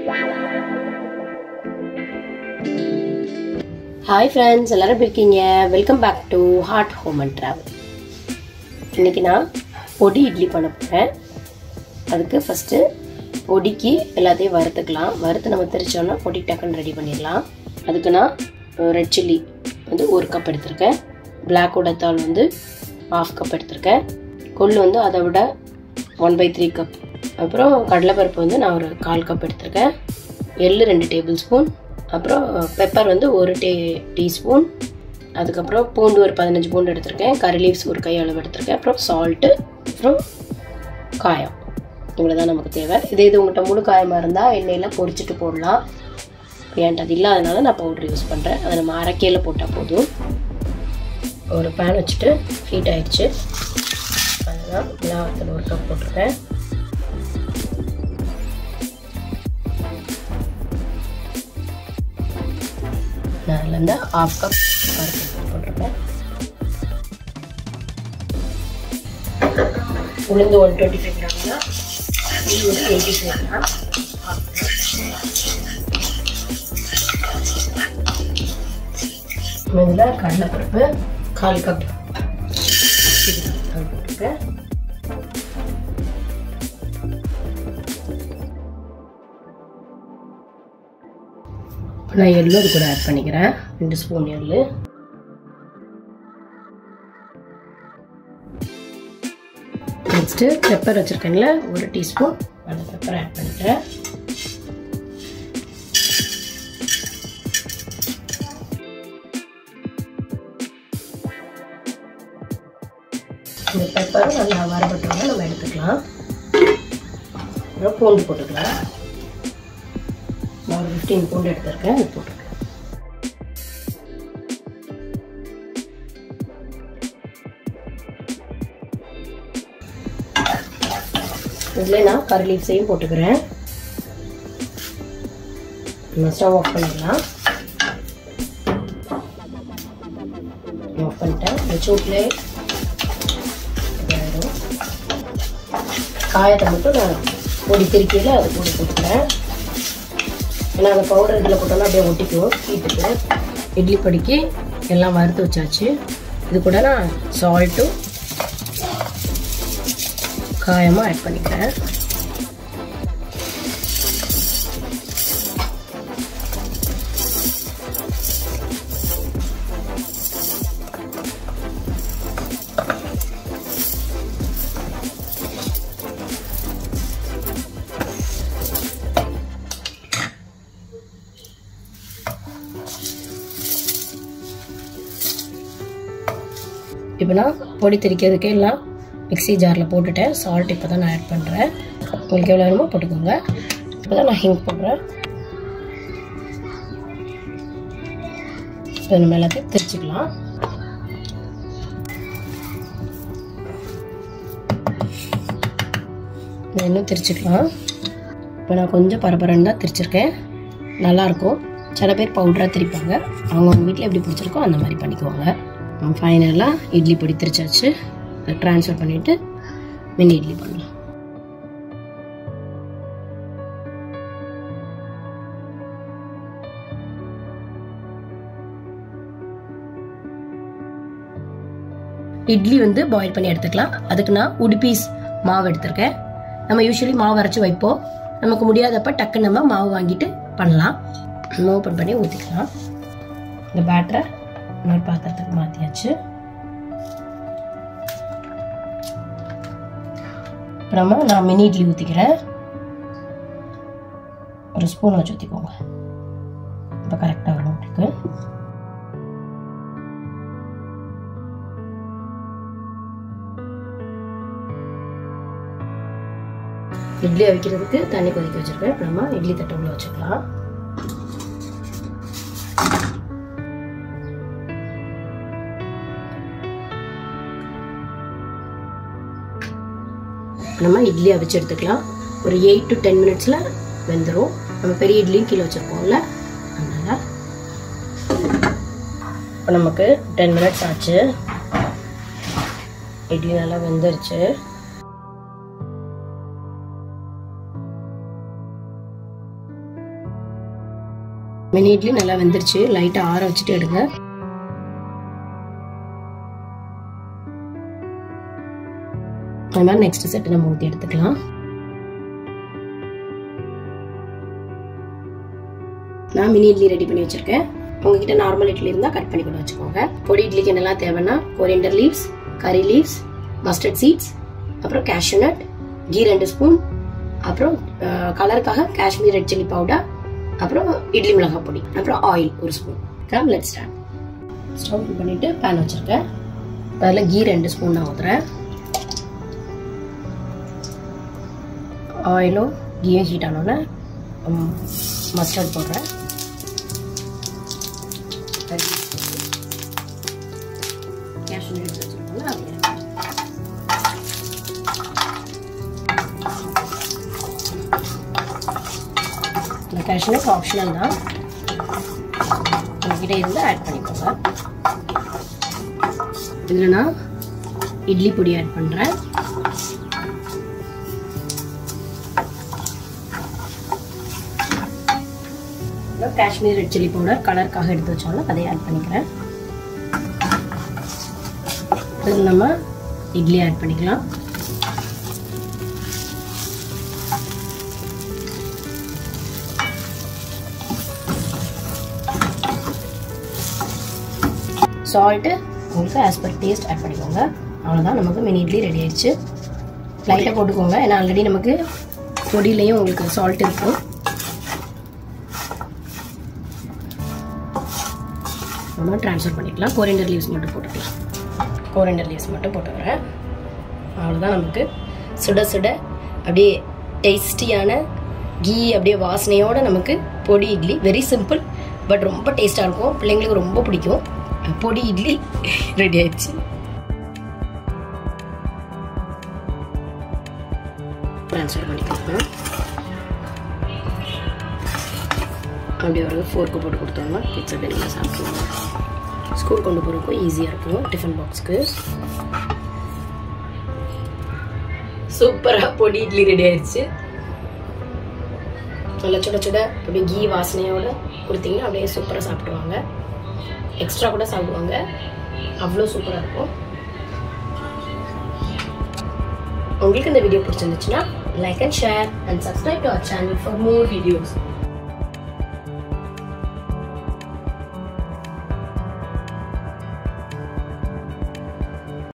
hi friends எல்லாரும் எப்படி இருக்கீங்க welcome back to heart home and travel இன்றைக்கி நான் பொடி இட்லி பண்ண போகிறேன் அதுக்கு ஃபஸ்ட்டு பொடிக்கு எல்லாத்தையும் வறுத்துக்கலாம் வறுத்து நம்ம திரிச்சோன்னா பொடி டக்குன்னு ரெடி பண்ணிடலாம் அதுக்கு நான் ரெட் சில்லி வந்து ஒரு கப் எடுத்திருக்கேன் பிளாக் உடத்தால் வந்து ஹாஃப் கப் எடுத்திருக்கேன் கொள்ளு வந்து அதை விட ஒன் பை த்ரீ கப் அப்புறம் கடலைப்பருப்பு வந்து நான் ஒரு கால் கப் எடுத்திருக்கேன் எள்ளு ரெண்டு டேபிள் ஸ்பூன் அப்புறம் பெப்பர் வந்து ஒரு டே டீஸ்பூன் அதுக்கப்புறம் பூண்டு ஒரு பதினஞ்சு பூண்டு எடுத்திருக்கேன் கறி லீவ்ஸ் ஒரு கை அளவு எடுத்திருக்கேன் அப்புறம் சால்ட்டு அப்புறம் காயம் இவ்வளோ தான் நமக்கு தேவை இதே இது உங்கள்கிட்ட முழு காயமாக இருந்தால் எண்ணெயில் பொரிச்சிட்டு போடலாம் ஏன்ட்டு அது இல்லாதனால நான் பவுட்ரு யூஸ் பண்ணுறேன் அதை நம்ம அரைக்கையில் போட்டால் போதும் ஒரு பேன் வச்சுட்டு ஹீட் ஆயிடுச்சு அதுதான் மிளகாத்தூள் ஒரு கப் போட்டிருக்கேன் நான் அதில் இருந்து ஹாஃப் கப் பருப்பு போட்டிருக்கேன் உளுந்து ஒன் டுவெண்ட்டி ஃபைவ் கிராம்னா இது ஒரு எயிட்டி ஃபைவ் கிராம் இதில் கடலைப்பருப்பு கால் கப் போட்டிருக்கேன் நான் எள்ளு அது கூட ஆட் பண்ணிக்கிறேன் ரெண்டு ஸ்பூன் எள்ளு நெக்ஸ்ட்டு பெப்பர் வச்சுருக்கேன்ல ஒரு டீஸ்பூன் அந்த பெப்பர் ஆட் பண்ணிக்கிறேன் இந்த பெப்பரும் நல்லா வரப்பட்டோம்னா நம்ம எடுத்துக்கலாம் அப்புறம் பூண்டு போட்டுக்கலாம் நான் ஒரு ஃபிஃப்டீன் பூண்டு எடுத்திருக்கேன் அது போட்டுருக்கேன் இதில் நான் கரி லீவ்ஸையும் போட்டுக்கிறேன் நம்ம ஸ்டவ் ஆஃப் பண்ணிடலாம் ஆஃப் பண்ணிட்டேன் இந்த சூட்லே இதாயிடும் காயத்தை மட்டும் நான் பொடி திருக்கியில் அது போட்டு போட்டுக்கிறேன் ஏன்னா அந்த பவுடர் இதில் போட்டோம்னா அப்படியே ஒட்டிக்கும் ஹீட்டுக்கு இட்லி பொடிக்கு எல்லாம் வறுத்து வச்சாச்சு இது கூட நான் சால்ட்டும் காயமாக ஆட் பண்ணிக்கிறேன் இப்போ நான் பொடி திரிக்கிறதுக்கு எல்லாம் மிக்சி ஜாரில் போட்டுட்டேன் சால்ட் இப்போ தான் நான் ஆட் பண்ணுறேன் உங்களுக்கு எவ்வளோ வேணுமோ போட்டுக்கோங்க இப்போ தான் நான் ஹிங் பண்ணுறேன் இப்போ நம்ம எல்லாத்தையும் திரிச்சுக்கலாம் இன்னும் திரிச்சுக்கலாம் இப்போ நான் கொஞ்சம் பரபரன்னு தான் திரிச்சிருக்கேன் நல்லாயிருக்கும் சில பேர் பவுடராக திரிப்பாங்க அவங்கவுங்க வீட்டில் எப்படி பிடிச்சிருக்கோ அந்த மாதிரி பண்ணிக்குவாங்க ஃபைனலாக இட்லி பொடி திரிச்சாச்சு அதை ட்ரான்ஸ்ஃபர் பண்ணிவிட்டு மினி இட்லி பண்ணலாம் இட்லி வந்து பாயில் பண்ணி எடுத்துக்கலாம் அதுக்கு நான் உடுப்பீஸ் மாவு எடுத்திருக்கேன் நம்ம யூஸ்வலி மாவு அரைச்சி வைப்போம் நமக்கு முடியாதப்ப டக்கு நம்ம மாவு வாங்கிட்டு பண்ணலாம் ஓப்பன் பண்ணி ஊற்றிக்கலாம் இந்த பேட்டரை இன்னொரு பாத்திரத்துக்கு மாற்றியாச்சு அப்புறமா நான் மினி இட்லி ஊற்றிக்கிறேன் ஒரு ஸ்பூன் வச்சு ஊற்றிக்கோங்க இப்போ கரெக்டாக வரும் உங்களுக்கு இட்லி அவிக்கிறதுக்கு தண்ணி கொதிக்க வச்சிருக்கேன் அப்புறமா இட்லி தட்டை உள்ள வச்சுக்கலாம் நம்ம இட்லி அவிச்சு எடுத்துக்கலாம் ஒரு எயிட் டு டென் மினிட்ஸில் வெந்துடும் நம்ம பெரிய இட்லியும் கீழே வச்சுருக்கோம்ல அதனால் இப்போ நமக்கு டென் மினிட்ஸ் ஆச்சு இட்லி நல்லா வெந்துருச்சு மினி இட்லி நல்லா வெந்துருச்சு லைட்டாக ஆற வச்சுட்டு எடுங்க அது மாதிரி நெக்ஸ்ட் செட் நம்ம ஊற்றி எடுத்துக்கலாம் நான் மினி இட்லி ரெடி பண்ணி வச்சிருக்கேன் உங்ககிட்ட நார்மல் இட்லி இருந்தால் கட் பண்ணி கூட வச்சுக்கோங்க பொடி இட்லிக்கு என்னெல்லாம் தேவைன்னா coriander leaves curry leaves mustard seeds அப்புறம் கேஷ்யூ நட் கீ ரெண்டு ஸ்பூன் அப்புறம் கலருக்காக காஷ்மீர் ரெட் சில்லி பவுடர் அப்புறம் இட்லி மிளகாய் பொடி அப்புறம் ஆயில் ஒரு spoon come let start stove on பண்ணிட்டு பேன் வச்சிருக்கேன் அதில் கீ ரெண்டு ஸ்பூன் நான் ஊற்றுறேன் ஆயிலும் கீயும் ஹீட் ஆனோடனே மஸ்டர்ட் போடுறேன் கேஷ்யூ எடுத்து வச்சுருக்கோம்ல அது இந்த கேஷ்யூனட் ஆப்ஷனல் தான் உங்ககிட்ட இருந்து ஆட் பண்ணிக்கோங்க இதில் நான் இட்லி பொடி ஆட் பண்ணுறேன் காஷ்மீர் ரெட் சில்லி பவுடர் கலருக்காக எடுத்து வச்சோம்ல அதை ஆட் பண்ணிக்கிறேன் இதில் நம்ம இட்லி ஆட் பண்ணிக்கலாம் சால்ட்டு உங்களுக்கு ஆஸ் பர் டேஸ்ட் ஆட் பண்ணிக்கோங்க அவ்வளோதான் நமக்கு மினி இட்லி ரெடி ஆயிடுச்சு லைட்டாக போட்டுக்கோங்க ஏன்னா ஆல்ரெடி நமக்கு பொடியிலையும் உங்களுக்கு சால்ட் இருக்கும் நம்ம ட்ரான்ஸ்ஃபர் பண்ணிக்கலாம் கோரியண்டர் லீவ்ஸ் மட்டும் போட்டுக்கலாம் கோரியண்டர் லீவ்ஸ் மட்டும் போட்டு வரேன் அவ்வளோதான் நமக்கு சுட சுட அப்படியே டேஸ்டியான கீ அப்படியே வாசனையோட நமக்கு பொடி இட்லி வெரி சிம்பிள் பட் ரொம்ப டேஸ்ட்டாக இருக்கும் பிள்ளைங்களுக்கு ரொம்ப பிடிக்கும் பொடி இட்லி ரெடி ஆயிடுச்சு ட்ரான்ஸ்ஃபர் பண்ணிக்கலாம் அப்படியே ஒரு ஃபோர்க்கு போட்டு கொடுத்தோம்னா கிட்ஸ் அப்படியே நல்லா சாப்பிடுவாங்க ஸ்கூல் கொண்டு போகிறப்போ ஈஸியாக இருக்கும் டிஃபன் பாக்ஸ்க்கு சூப்பராக பொடி இட்லி ரெடி ஆயிடுச்சு நல்லா சுட சுட அப்படியே கீ வாசனையோட கொடுத்தீங்கன்னா அப்படியே சூப்பராக சாப்பிடுவாங்க எக்ஸ்ட்ரா கூட சாப்பிடுவாங்க அவ்வளோ சூப்பராக இருக்கும் உங்களுக்கு இந்த வீடியோ பிடிச்சிருந்துச்சுன்னா like and share and subscribe to our channel for more videos